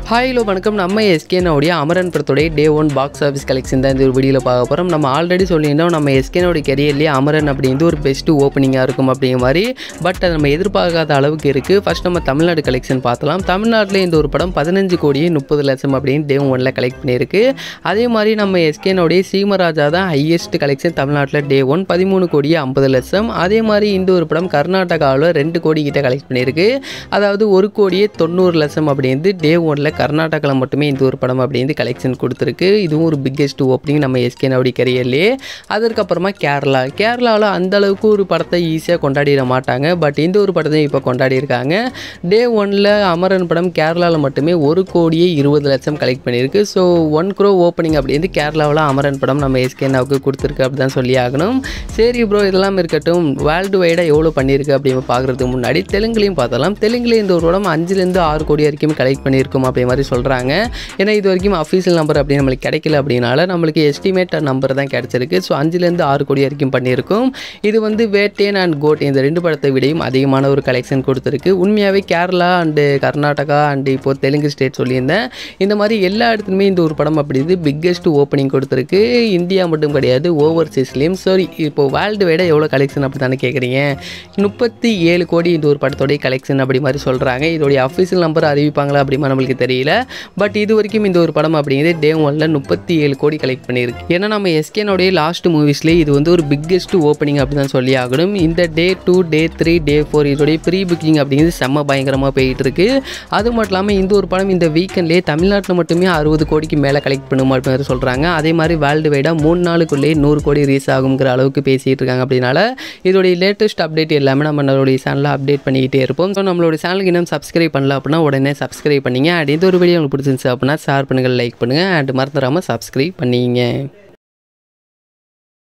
hi hello வணக்கம் நம்ம எஸ்கேனோடைய அமரன் படத்துடைய day one box office collection தான் இந்த ஒரு வீடியோவில் பார்க்க போகிறோம் நம்ம ஆல்ரெடி சொல்லியிருந்தோம் நம்ம எஸ்கேனோட கெரியர்லேயே அமரன் அப்படின்றது ஒரு பெஸ்ட்டு ஓப்பனிங்காக இருக்கும் அப்படிங்கிற மாதிரி பட் அது நம்ம எதிர்பார்க்காத அளவுக்கு இருக்குது ஃபர்ஸ்ட் நம்ம தமிழ்நாடு கலெக்ஷன் பார்த்தலாம் தமிழ்நாட்டில் இந்த ஒரு படம் பதினஞ்சு கோடியே முப்பது லட்சம் அப்படின்னு டே ஒனில் கலெக்ட் பண்ணியிருக்கு அதே மாதிரி நம்ம எஸ்கேனோடைய சீமராஜா தான் ஹையஸ்ட் கலெக்ஷன் தமிழ்நாட்டில் டே ஒன் பதிமூணு கோடியே ஐம்பது லட்சம் அதே மாதிரி இந்த ஒரு படம் கர்நாடகாவில் ரெண்டு கோடி கிட்ட கலெக்ட் பண்ணியிருக்கு அதாவது ஒரு கோடியே தொண்ணூறு லட்சம் அப்படின்றது டே ஒனில் கர்நாடகாவில் மட்டுமே இந்த ஒரு படம் அப்படின்றது கலெக்ஷன் கொடுத்துருக்கு இதுவும் ஒரு பிக்கெஸ்ட் ஓப்பனிங் நம்ம எஸ்கே நவடி கரியர்லேயே அதற்கப்புறமா கேரளா கேரளாவில் அந்த அளவுக்கு ஒரு படத்தை ஈஸியாக கொண்டாடிட மாட்டாங்க பட் இந்த ஒரு படத்தையும் இப்போ கொண்டாடி இருக்காங்க டே ஒனில் அமரன் படம் கேரளாவில் மட்டுமே ஒரு கோடியே இருபது லட்சம் கலெக்ட் பண்ணியிருக்கு ஸோ ஒன் க்ரோ ஓப்பனிங் அப்படின்னு கேரளாவில் அமரன் படம் நம்ம எஸ்கேனாவுக்கு கொடுத்துருக்கு அப்படி தான் சொல்லி ஆகணும் சரி ப்ரோ இதெல்லாம் இருக்கட்டும் வேர்ல்டு வைடாக எவ்வளோ பண்ணியிருக்கு அப்படின்னு பார்க்குறதுக்கு முன்னாடி தெலுங்குலையும் பார்த்தலாம் தெலுங்குலேயும் இந்த ஒரு படம் அஞ்சுலேருந்து ஆறு கோடி வரைக்கும் கலெக்ட் பண்ணியிருக்கும் அப்படி மாதிரி சொல்கிறாங்க ஏன்னா இது வரைக்கும் அஃபீஷியல் நம்பர் அப்படி நம்மளுக்கு கிடைக்கல அப்படின்னால நம்மளுக்கு எஸ்டிமேட் நம்பர் தான் கிடச்சிருக்கு ஸோ அஞ்சுலேருந்து ஆறு கோடி வரைக்கும் பண்ணியிருக்கும் இது வந்து வேட்டேன் அண்ட் கோட் இந்த ரெண்டு படத்தை விடையும் அதிகமான ஒரு கலெக்ஷன் கொடுத்துருக்கு உண்மையாகவே கேரளா அண்டு கர்நாடகா அண்டு இப்போது தெலுங்கு ஸ்டேட் சொல்லியிருந்தேன் இந்த மாதிரி எல்லா இடத்துலையுமே இந்த ஒரு படம் அப்படி இது பிக்கெஸ்ட் ஓப்பனிங் கொடுத்துருக்கு இந்தியா மட்டும் கிடையாது ஓவர்சீஸ்லேயும் சரி இப்போ வேர்ல்டு வைடாக எவ்வளோ கலெக்ஷன் அப்படி தானே கேட்குறீங்க முப்பத்தி ஏழு கோடி இந்த ஒரு படத்தோடைய கலெக்ஷன் அப்படி மாதிரி சொல்கிறாங்க இதோடைய அஃபீஷியல் நம்பர் அறிவிப்பாங்களா அப்படிமா நம்மளுக்கு தெரியல பட் இது வரைக்கும் இந்த ஒரு படம் அப்படிங்கிறது டே ஒனில் முப்பத்தி ஏழு கோடி கலெக்ட் பண்ணியிருக்கு ஏன்னா நம்ம எஸ்கேனோடைய லாஸ்ட் மூவிஸ்லேயே இது வந்து ஒரு பிக்கெஸ்ட் ஓப்பனிங் அப்படி தான் சொல்லி ஆகணும் இந்த day two day three day four இதோடைய ப்ரீ புக்கிங் அப்படிங்கிறது செம்ம பயங்கரமாக போயிட்டு இருக்கு அது மட்டும் இல்லாமல் இந்த ஒரு படம் இந்த வீக்கெண்ட்லேயே தமிழ்நாட்டில் மட்டுமே அறுபது கோடிக்கு மேலே கலெக்ட் பண்ணும் அப்படின்னு சொல்கிறாங்க அதே மாதிரி வேர்ல்டு வைடாக மூணு நாளுக்குள்ளேயே நூறு கோடி ரீச் ஆகுங்கிற அளவுக்கு பேசிகிட்டு இருக்காங்க அப்படின்னால இதோடைய லேட்டஸ்ட் அப்டேட் எல்லாமே நம்ம நம்மளுடைய சேனலில் அப்டேட் பண்ணிக்கிட்டே இருப்போம் ஸோ நம்மளுடைய சேனலுக்கு இன்னும் சப்ஸ்கிரைப் பண்ணல அப்படின்னா உடனே சப்ஸ்கிரைப் பண்ணிங்க அண்ட் இந்த ஒரு வீடியோ உங்களுக்கு பிடிச்சிருந்துச்சு அப்படின்னா ஷேர் பண்ணுங்கள் லைக் பண்ணுங்கள் அண்ட் மறந்துடாமல் சப்ஸ்கிரைப் பண்ணிங்க